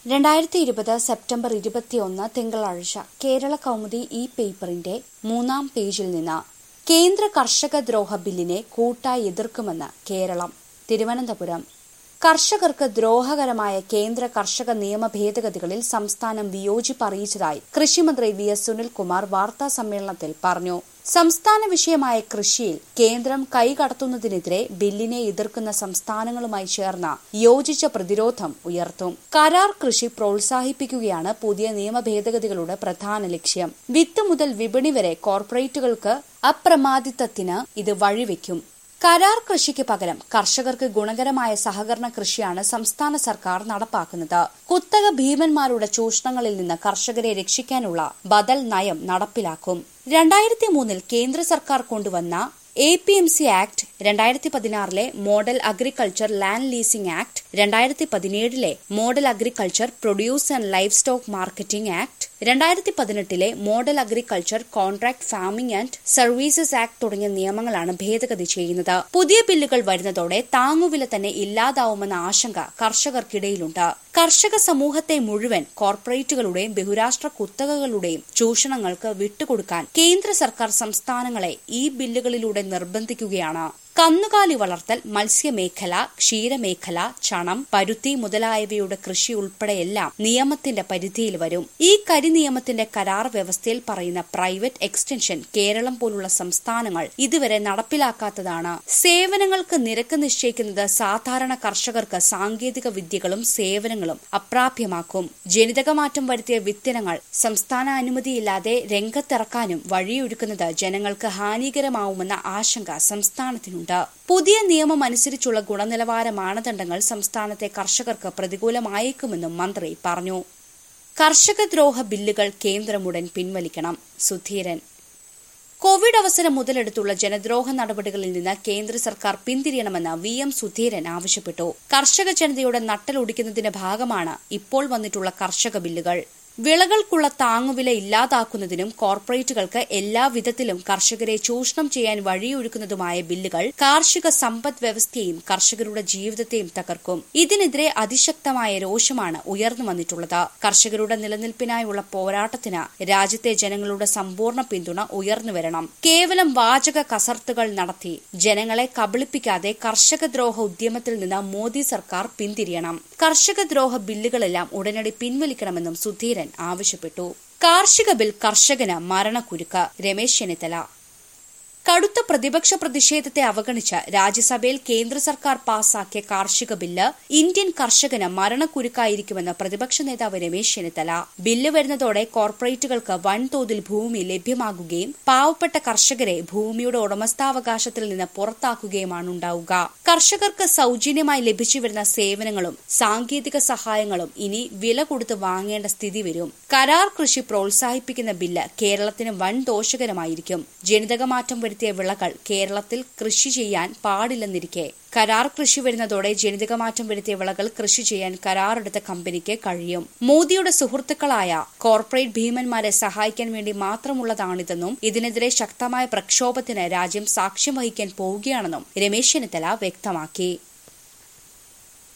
രണ്ടായിരത്തി ഇരുപത് സെപ്റ്റംബർ ഇരുപത്തിയൊന്ന് തിങ്കളാഴ്ച കേരള കൗമുദി ഈ പേപ്പറിന്റെ മൂന്നാം പേജിൽ നിന്ന് കേന്ദ്ര കർഷക ദ്രോഹ ബില്ലിനെ കൂട്ടായി എതിർക്കുമെന്ന് കേരളം തിരുവനന്തപുരം കർഷകർക്ക് ദ്രോഹകരമായ കേന്ദ്ര കർഷക നിയമ ഭേദഗതികളിൽ സംസ്ഥാനം വിയോജിപ്പ് അറിയിച്ചതായി കൃഷിമന്ത്രി വി എസ് സുനിൽകുമാർ വാർത്താ സമ്മേളനത്തിൽ പറഞ്ഞു സംസ്ഥാന വിഷയമായ കൃഷിയിൽ കേന്ദ്രം കൈകടത്തുന്നതിനെതിരെ ബില്ലിനെ എതിർക്കുന്ന സംസ്ഥാനങ്ങളുമായി ചേർന്ന യോജിച്ച പ്രതിരോധം ഉയർത്തും കരാർ കൃഷി പ്രോത്സാഹിപ്പിക്കുകയാണ് പുതിയ നിയമ ഭേദഗതികളുടെ പ്രധാന ലക്ഷ്യം വിത്ത് മുതൽ വിപണി വരെ കോർപ്പറേറ്റുകൾക്ക് അപ്രമാദിത്വത്തിന് ഇത് വഴിവെക്കും കരാർ കൃഷിക്ക് പകരം കർഷകർക്ക് ഗുണകരമായ സഹകരണ കൃഷിയാണ് സംസ്ഥാന സർക്കാർ നടപ്പാക്കുന്നത് കുത്തക ഭീമന്മാരുടെ ചൂഷണങ്ങളിൽ നിന്ന് കർഷകരെ രക്ഷിക്കാനുള്ള ബദൽ നയം നടപ്പിലാക്കും രണ്ടായിരത്തി മൂന്നിൽ കേന്ദ്ര സർക്കാർ കൊണ്ടുവന്ന A P M C act രണ്ടായിരത്തി പതിനാറിലെ model agriculture land leasing act രണ്ടായിരത്തി പതിനേഴിലെ model agriculture produce and life stock marketing act രണ്ടായിരത്തി പതിനെട്ടിലെ model agriculture contract farming and services act തുടങ്ങിയ നിയമങ്ങളാണ് ഭേദഗതി ചെയ്യുന്നത് പുതിയ ബില്ലുകൾ വരുന്നതോടെ താങ്ങുവില തന്നെ ഇല്ലാതാവുമെന്ന ആശങ്ക കർഷകർക്കിടയിലുണ്ട് കർഷക സമൂഹത്തെ മുഴുവൻ കോർപ്പറേറ്റുകളുടെയും ബഹുരാഷ്ട്ര കുത്തകകളുടെയും ചൂഷണങ്ങൾക്ക് വിട്ടുകൊടുക്കാൻ കേന്ദ്ര സർക്കാർ സംസ്ഥാനങ്ങളെ ഈ ബില്ലുകളിലൂടെ നിർബന്ധിക്കുകയാണ് കന്നുകാലി വളർത്തൽ മത്സ്യമേഖല ക്ഷീരമേഖല ചണം പരുത്തി മുതലായവയുടെ കൃഷി ഉൾപ്പെടെയെല്ലാം നിയമത്തിന്റെ പരിധിയിൽ വരും ഈ കരി നിയമത്തിന്റെ കരാർ വ്യവസ്ഥയിൽ പറയുന്ന പ്രൈവറ്റ് എക്സ്റ്റൻഷൻ കേരളം പോലുള്ള സംസ്ഥാനങ്ങൾ ഇതുവരെ നടപ്പിലാക്കാത്തതാണ് സേവനങ്ങൾക്ക് നിരക്ക് നിശ്ചയിക്കുന്നത് സാധാരണ കർഷകർക്ക് സാങ്കേതിക വിദ്യകളും സേവനങ്ങളും അപ്രാപ്യമാക്കും ജനിതകമാറ്റം വരുത്തിയ വിത്തിനങ്ങൾ സംസ്ഥാന അനുമതിയില്ലാതെ രംഗത്തിറക്കാനും വഴിയൊരുക്കുന്നത് ജനങ്ങൾക്ക് ഹാനികരമാവുമെന്ന ആശങ്ക സംസ്ഥാനത്തിനുണ്ട് ഉണ്ട് പുതിയ നിയമം അനുസരിച്ചുള്ള ഗുണനിലവാര മാനദണ്ഡങ്ങൾ സംസ്ഥാനത്തെ കർഷകർക്ക് പ്രതികൂലമായേക്കുമെന്നും മന്ത്രി പറഞ്ഞു കർഷക ദ്രോഹ ബില്ലുകൾ കേന്ദ്രമുടൻ പിൻവലിക്കണം സുധീരൻ കോവിഡ് അവസരം മുതലെടുത്തുള്ള ജനദ്രോഹ നടപടികളിൽ നിന്ന് കേന്ദ്ര സർക്കാർ പിന്തിരിയണമെന്ന് വി എം സുധീരൻ ആവശ്യപ്പെട്ടു കർഷക ജനതയുടെ നട്ടലൊടിക്കുന്നതിന്റെ ഭാഗമാണ് ഇപ്പോൾ വന്നിട്ടുള്ള കർഷക ബില്ലുകൾ വിളകൾക്കുള്ള താങ്ങുവില ഇല്ലാതാക്കുന്നതിനും കോർപ്പറേറ്റുകൾക്ക് എല്ലാ വിധത്തിലും കർഷകരെ ചൂഷണം ചെയ്യാൻ വഴിയൊരുക്കുന്നതുമായ ബില്ലുകൾ കാർഷിക സമ്പദ് വ്യവസ്ഥയെയും കർഷകരുടെ ജീവിതത്തെയും തകർക്കും ഇതിനെതിരെ അതിശക്തമായ രോഷമാണ് ഉയർന്നു വന്നിട്ടുള്ളത് കർഷകരുടെ നിലനിൽപ്പിനായുള്ള പോരാട്ടത്തിന് രാജ്യത്തെ ജനങ്ങളുടെ സമ്പൂർണ്ണ പിന്തുണ ഉയർന്നു വരണം കേവലം വാചക കസർത്തുകൾ നടത്തി ജനങ്ങളെ കബളിപ്പിക്കാതെ കർഷക ദ്രോഹ ഉദ്യമത്തിൽ നിന്ന് മോദി സർക്കാർ പിന്തിരിയണം കർഷക ദ്രോഹ ബില്ലുകളെല്ലാം ഉടനടി പിൻവലിക്കണമെന്നും സുധീരൻ ആവശ്യപ്പെട്ടു കാർഷിക ബിൽ കർഷകന് മരണക്കുരുക്ക് രമേശ് ചെന്നിത്തല കടുത്ത പ്രതിപക്ഷ പ്രതിഷേധത്തെ അവഗണിച്ച് രാജ്യസഭയിൽ കേന്ദ്ര സർക്കാർ പാസാക്കിയ കാർഷിക ബില്ല് ഇന്ത്യൻ കർഷകന് മരണക്കുരുക്കായിരിക്കുമെന്ന് പ്രതിപക്ഷ നേതാവ് രമേശ് ചെന്നിത്തല ബില്ല് വരുന്നതോടെ കോർപ്പറേറ്റുകൾക്ക് വൻതോതിൽ ഭൂമി ലഭ്യമാകുകയും പാവപ്പെട്ട കർഷകരെ ഭൂമിയുടെ ഉടമസ്ഥാവകാശത്തിൽ നിന്ന് പുറത്താക്കുകയുമാണ് ഉണ്ടാവുക കർഷകർക്ക് സൌജന്യമായി ലഭിച്ചുവരുന്ന സേവനങ്ങളും സാങ്കേതിക സഹായങ്ങളും ഇനി വില കൊടുത്ത് വാങ്ങേണ്ട സ്ഥിതി വരും കരാർ കൃഷി പ്രോത്സാഹിപ്പിക്കുന്ന ബില്ല് കേരളത്തിന് വൻ ദോഷകരമായിരിക്കും ജനിതകമാറ്റം വരുത്തിയ വിളകൾ കേരളത്തിൽ കൃഷി ചെയ്യാൻ പാടില്ലെന്നിരിക്കെ കരാർ കൃഷി വരുന്നതോടെ ജനിതകമാറ്റം വരുത്തിയ വിളകൾ കൃഷി ചെയ്യാൻ കരാറെടുത്ത കമ്പനിക്ക് കഴിയും മോദിയുടെ സുഹൃത്തുക്കളായ കോർപ്പറേറ്റ് ഭീമന്മാരെ സഹായിക്കാൻ വേണ്ടി മാത്രമുള്ളതാണിതെന്നും ഇതിനെതിരെ ശക്തമായ പ്രക്ഷോഭത്തിന് രാജ്യം സാക്ഷ്യം വഹിക്കാൻ പോവുകയാണെന്നും രമേശ് ചെന്നിത്തല വ്യക്തമാക്കി